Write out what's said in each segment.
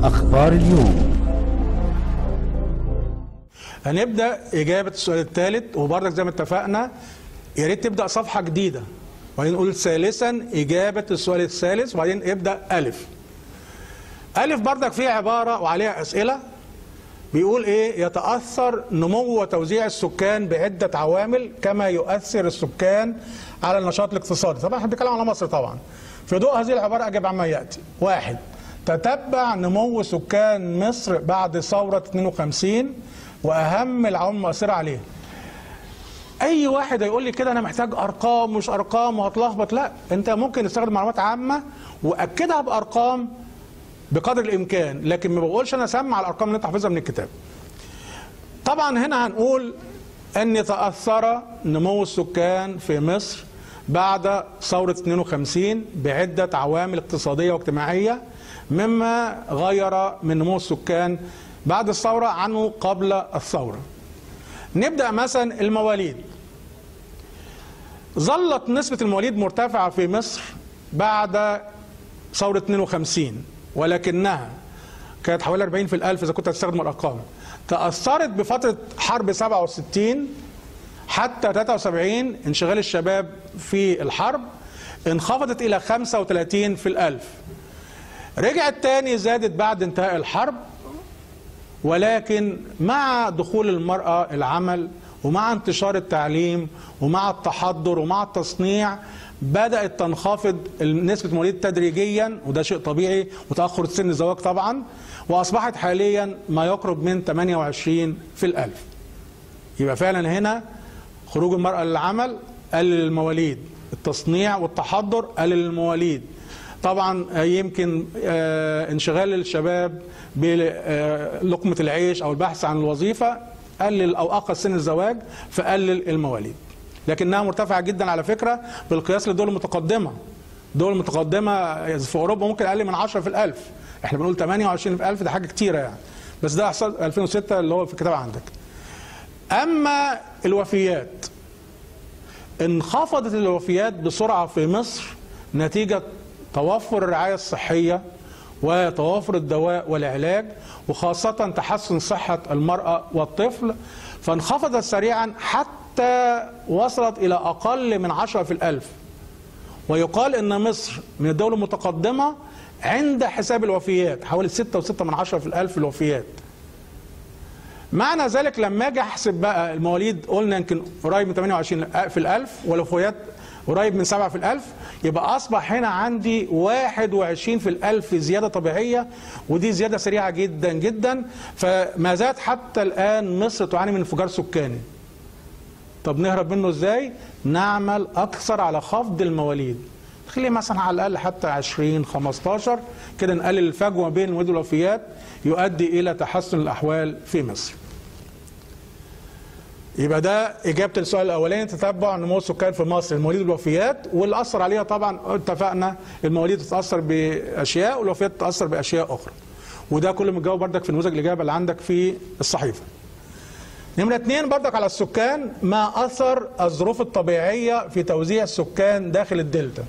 أخبار اليوم هنبدا اجابه السؤال الثالث وبرضك زي ما اتفقنا يا ريت تبدا صفحه جديده وبعدين نقول ثالثا اجابه السؤال الثالث وبعدين ابدا الف الف برضك فيها عباره وعليها اسئله بيقول ايه يتاثر نمو وتوزيع السكان بعده عوامل كما يؤثر السكان على النشاط الاقتصادي طبعا احنا بنتكلم على مصر طبعا في ضوء هذه العباره اجب عما ياتي واحد تتبع نمو سكان مصر بعد ثوره 52 واهم العوامل المؤثره عليه اي واحد هيقول لي كده انا محتاج ارقام مش ارقام وهتلخبط لا انت ممكن تستخدم معلومات عامه واكدها بارقام بقدر الامكان لكن ما بقولش انا سمع الارقام اللي انت حافظها من الكتاب طبعا هنا هنقول ان تاثر نمو السكان في مصر بعد ثوره 52 بعده عوامل اقتصاديه واجتماعيه مما غير من نمو السكان بعد الثوره عنه قبل الثوره نبدا مثلا المواليد ظلت نسبه المواليد مرتفعه في مصر بعد ثوره 52 ولكنها كانت حوالي 40 في الألف إذا كنت هتستخدم الأرقام تأثرت بفترة حرب 67 حتى 73 انشغال الشباب في الحرب انخفضت إلى 35 في الألف رجعت تاني زادت بعد انتهاء الحرب ولكن مع دخول المرأة العمل ومع انتشار التعليم ومع التحضر ومع التصنيع بدأت تنخفض نسبة المواليد تدريجيا وده شيء طبيعي وتأخر سن الزواج طبعا وأصبحت حاليا ما يقرب من 28 في الألف يبقى فعلا هنا خروج المرأة للعمل قلل المواليد التصنيع والتحضر قلل المواليد طبعا يمكن انشغال الشباب بلقمة العيش أو البحث عن الوظيفة قلل أو أقل سن الزواج فقلل المواليد لكنها مرتفعة جدا على فكرة بالقياس للدول المتقدمة الدول المتقدمة في أوروبا ممكن أقل من 10 في الألف احنا بنقول 28 في الألف ده حاجة كتيرة يعني بس ده حصل 2006 اللي هو في الكتاب عندك أما الوفيات انخفضت الوفيات بسرعة في مصر نتيجة توفر الرعاية الصحية وتوافر الدواء والعلاج وخاصة تحسن صحة المرأة والطفل فانخفضت سريعا حتى وصلت إلى أقل من عشرة في الألف ويقال أن مصر من الدول المتقدمة عند حساب الوفيات حوالي ستة وستة من عشرة في الألف الوفيات معنى ذلك لما اجي احسب بقى المواليد قلنا يمكن قريب من 28 في الألف والوفيات قريب من 7 في الألف يبقى أصبح هنا عندي 21 في الألف زيادة طبيعية ودي زيادة سريعة جدا جدا فما زالت حتى الآن مصر تعاني من انفجار سكاني طب نهرب منه ازاي؟ نعمل أكثر على خفض المواليد خليه مثلا على الأقل حتى 20 15 كده نقلل الفجوة بين المواليد والوفيات يؤدي إلى تحسن الأحوال في مصر يبقى ده إجابة السؤال الأولاني تتبع نمو السكان في مصر المواليد والوفيات واللي أثر عليها طبعا اتفقنا المواليد تتأثر بأشياء والوفيات تتأثر بأشياء أخرى وده كله متجاوب بردك في نموذج الإجابة اللي عندك في الصحيفة نمرة اتنين بردك على السكان ما أثر الظروف الطبيعية في توزيع السكان داخل الدلتا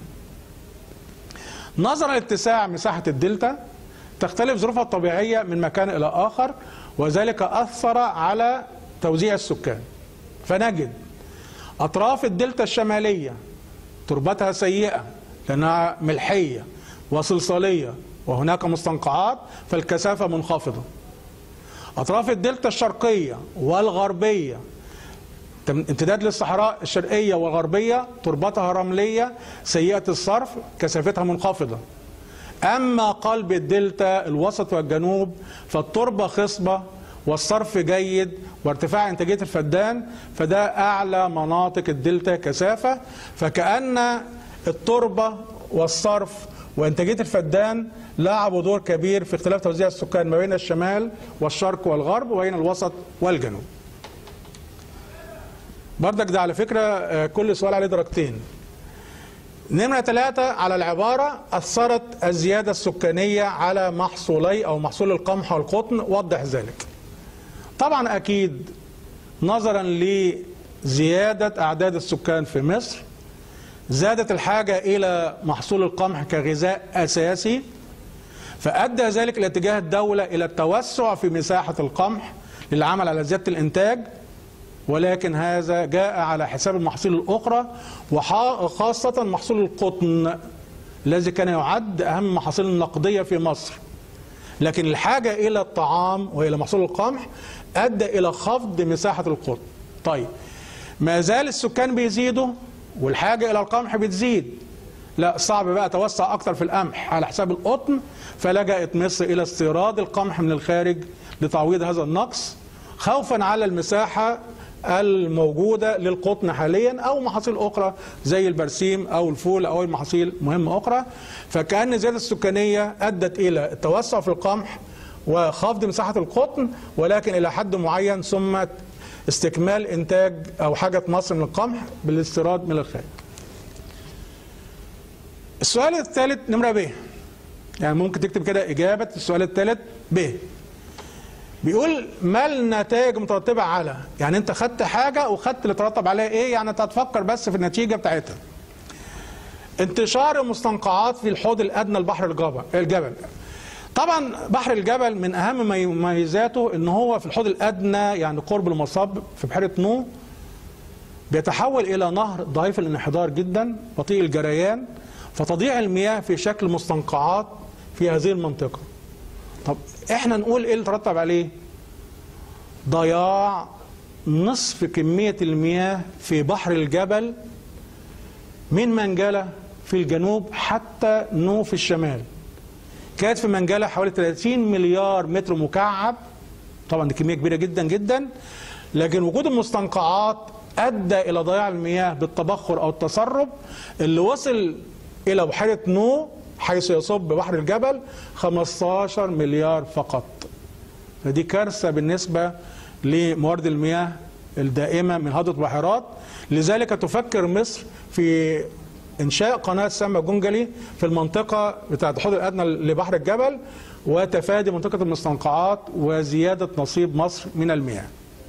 نظرا لاتساع مساحة الدلتا تختلف ظروفها الطبيعية من مكان إلى آخر وذلك أثر على توزيع السكان فنجد أطراف الدلتا الشمالية تربتها سيئة لأنها ملحية وصلصالية وهناك مستنقعات فالكثافة منخفضة أطراف الدلتا الشرقية والغربية امتداد للصحراء الشرقية والغربية تربتها رملية سيئة الصرف كثافتها منخفضة أما قلب الدلتا الوسط والجنوب فالتربة خصبة والصرف جيد وارتفاع انتاجيه الفدان فده اعلى مناطق الدلتا كثافه فكان التربه والصرف وانتاجيه الفدان لعبوا دور كبير في اختلاف توزيع السكان ما بين الشمال والشرق والغرب وبين الوسط والجنوب. بردك ده على فكره كل سؤال عليه درجتين. نمرة ثلاثة على العبارة أثرت الزيادة السكانية على محصولي أو محصول القمح والقطن وضح ذلك. طبعا اكيد نظرا لزياده اعداد السكان في مصر زادت الحاجه الى محصول القمح كغذاء اساسي فأدى ذلك إلى اتجاه الدولة إلى التوسع في مساحة القمح للعمل على زيادة الإنتاج ولكن هذا جاء على حساب المحاصيل الأخرى وخاصة محصول القطن الذي كان يعد أهم المحاصيل النقدية في مصر لكن الحاجة إلى الطعام وإلى محصول القمح أدى إلى خفض مساحة القطن طيب ما زال السكان بيزيدوا والحاجة إلى القمح بتزيد لا صعب بقى توسع أكتر في القمح على حساب القطن فلجأت مصر إلى استيراد القمح من الخارج لتعويض هذا النقص خوفا على المساحة الموجودة للقطن حاليا أو محاصيل أخرى زي البرسيم أو الفول أو محاصيل مهمة أخرى فكأن الزيادة السكانية أدت إلى التوسع في القمح وخفض مساحة القطن ولكن إلى حد معين ثم استكمال إنتاج أو حاجة مصر من القمح بالاستيراد من الخارج السؤال الثالث نمرة ب يعني ممكن تكتب كده إجابة السؤال الثالث ب بيقول ما النتائج مترتبة على يعني انت خدت حاجة وخدت اللي ترتب عليها ايه يعني انت هتفكر بس في النتيجة بتاعتها انتشار المستنقعات في الحوض الادنى لبحر الجبل الجبل طبعا بحر الجبل من اهم مميزاته ان هو في الحوض الادنى يعني قرب المصب في بحيره نو بيتحول الى نهر ضعيف الانحدار جدا بطيء الجريان فتضيع المياه في شكل مستنقعات في هذه المنطقه طب احنا نقول ايه اللي ترتب عليه ضياع نصف كميه المياه في بحر الجبل من منجله في الجنوب حتى نو في الشمال كانت في منجله حوالي 30 مليار متر مكعب طبعا دي كميه كبيره جدا جدا لكن وجود المستنقعات ادى الى ضياع المياه بالتبخر او التسرب اللي وصل الى بحيره نو حيث يصب بحر الجبل 15 مليار فقط فدي كارثه بالنسبه لموارد المياه الدائمه من هضبه البحيرات لذلك تفكر مصر في انشاء قناه سما جنجلي في المنطقه بتاعه الحوض الادنى لبحر الجبل وتفادي منطقه المستنقعات وزياده نصيب مصر من المياه.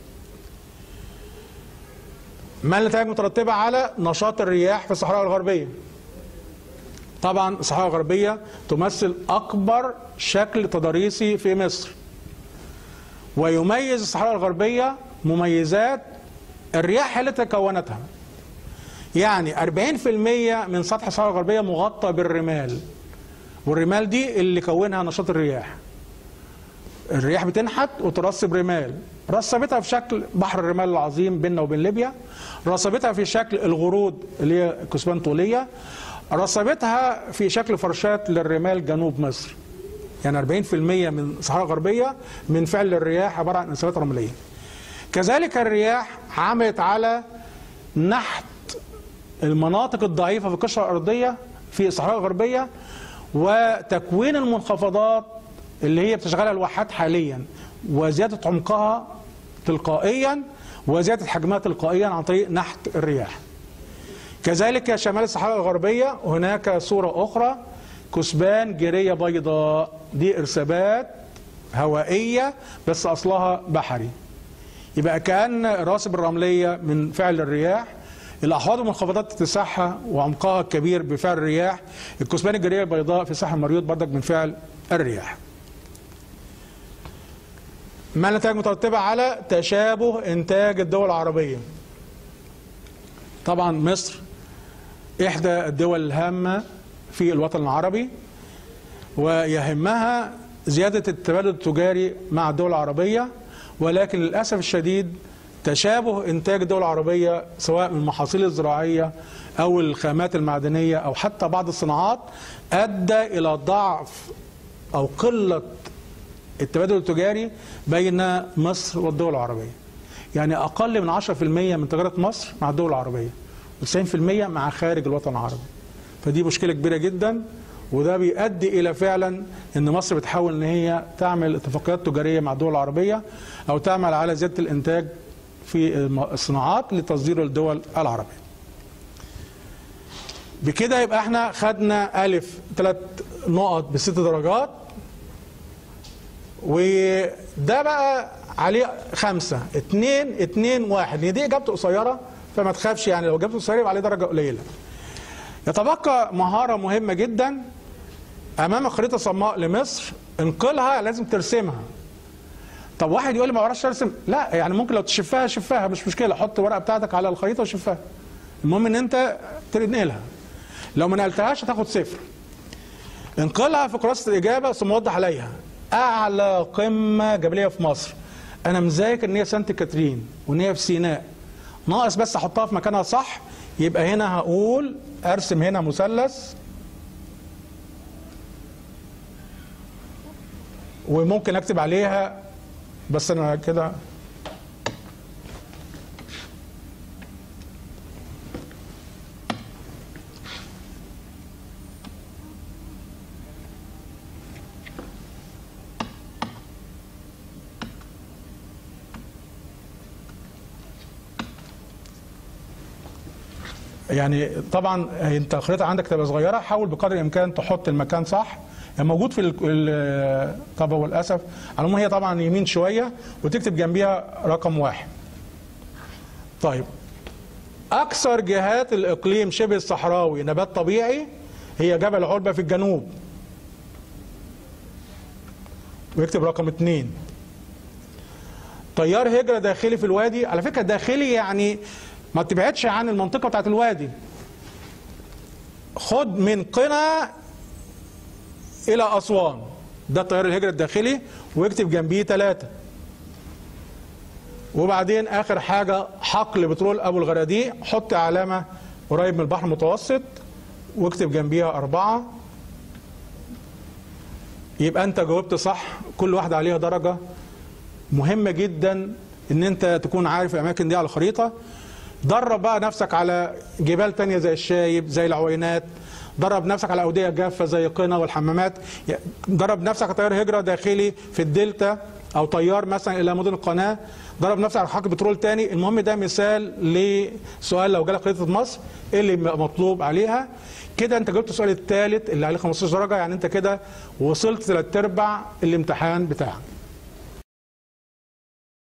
ما النتائج مترتبه على نشاط الرياح في الصحراء الغربيه؟ طبعا الصحراء الغربيه تمثل اكبر شكل تضاريسي في مصر. ويميز الصحراء الغربيه مميزات الرياح التي كونتها. يعني 40% من سطح الصحراء الغربية مغطى بالرمال والرمال دي اللي كونها نشاط الرياح الرياح بتنحت وترسب رمال رسبتها في شكل بحر الرمال العظيم بيننا وبين ليبيا رسبتها في شكل الغرود اللي هي كثبان طولية رسبتها في شكل فرشات للرمال جنوب مصر يعني 40% من الصحراء الغربية من فعل الرياح عبارة عن انسابات رملية كذلك الرياح عملت على نحت المناطق الضعيفة في القشرة الأرضية في الصحراء الغربية وتكوين المنخفضات اللي هي بتشغلها الواحات حاليا وزيادة عمقها تلقائيا وزيادة حجمها تلقائيا عن طريق نحت الرياح كذلك شمال الصحراء الغربية هناك صورة أخرى كثبان جيرية بيضاء دي إرسابات هوائية بس أصلها بحري يبقى كأن راسب الرملية من فعل الرياح الاحواض والمنخفضات اتساعها وعمقها الكبير بفعل الرياح الكثبان الجاريه البيضاء في ساحل مريوط بردك من فعل الرياح ما النتائج مترتبه على تشابه انتاج الدول العربيه طبعا مصر احدى الدول الهامه في الوطن العربي ويهمها زياده التبادل التجاري مع الدول العربيه ولكن للاسف الشديد تشابه انتاج الدول العربيه سواء من المحاصيل الزراعيه او الخامات المعدنيه او حتى بعض الصناعات ادى الى ضعف او قله التبادل التجاري بين مصر والدول العربيه. يعني اقل من 10% من تجاره مصر مع الدول العربيه و90% مع خارج الوطن العربي. فدي مشكله كبيره جدا وده بيؤدي الى فعلا ان مصر بتحاول ان هي تعمل اتفاقيات تجاريه مع الدول العربيه او تعمل على زياده الانتاج في الصناعات لتصدير الدول العربية بكده يبقى احنا خدنا ألف ثلاث نقط بست درجات وده بقى عليه خمسة اتنين اتنين واحد يعني دي إجابته قصيرة فما تخافش يعني لو إجابته قصيرة يبقى عليه درجة قليلة يتبقى مهارة مهمة جدا امامك خريطه صماء لمصر انقلها لازم ترسمها طب واحد يقول لي ما بعرفش ارسم لا يعني ممكن لو تشفها شفها مش مشكله حط الورقه بتاعتك على الخريطه وشفها المهم ان انت تنقلها لو ما نقلتهاش هتاخد صفر انقلها في كراسه الاجابه ثم وضح عليها اعلى قمه جبليه في مصر انا مذاكر ان هي سانت كاترين وان هي في سيناء ناقص بس احطها في مكانها صح يبقى هنا هقول ارسم هنا مثلث وممكن اكتب عليها بس انا كده يعني طبعا انت الخريطه عندك تبقى صغيره حاول بقدر الامكان تحط المكان صح يعني موجود في ال- ال- طب هو للاسف على العموم هي طبعا يمين شويه وتكتب جنبيها رقم واحد. طيب اكثر جهات الاقليم شبه الصحراوي نبات طبيعي هي جبل علبه في الجنوب. ويكتب رقم اثنين. تيار هجرة داخلي في الوادي على فكرة داخلي يعني ما تبعدش عن المنطقة بتاعت الوادي خد من قنا إلى أسوان ده تيار الهجرة الداخلي واكتب جنبيه ثلاثة وبعدين آخر حاجة حقل بترول أبو الغراديق حط علامة قريب من البحر المتوسط واكتب جنبيها أربعة يبقى أنت جاوبت صح كل واحدة عليها درجة مهمة جدا ان انت تكون عارف الاماكن دي على الخريطة درب بقى نفسك على جبال تانية زي الشايب زي العوينات درب نفسك على أودية جافة زي قنا والحمامات درب نفسك على طيار هجرة داخلي في الدلتا أو طيار مثلا إلى مدن القناة درب نفسك على حقل بترول تاني المهم ده مثال لسؤال لو جالك خريطة مصر إيه اللي مطلوب عليها كده انت جبت السؤال الثالث اللي عليه 15 درجة يعني انت كده وصلت ثلاث ارباع الامتحان بتاعك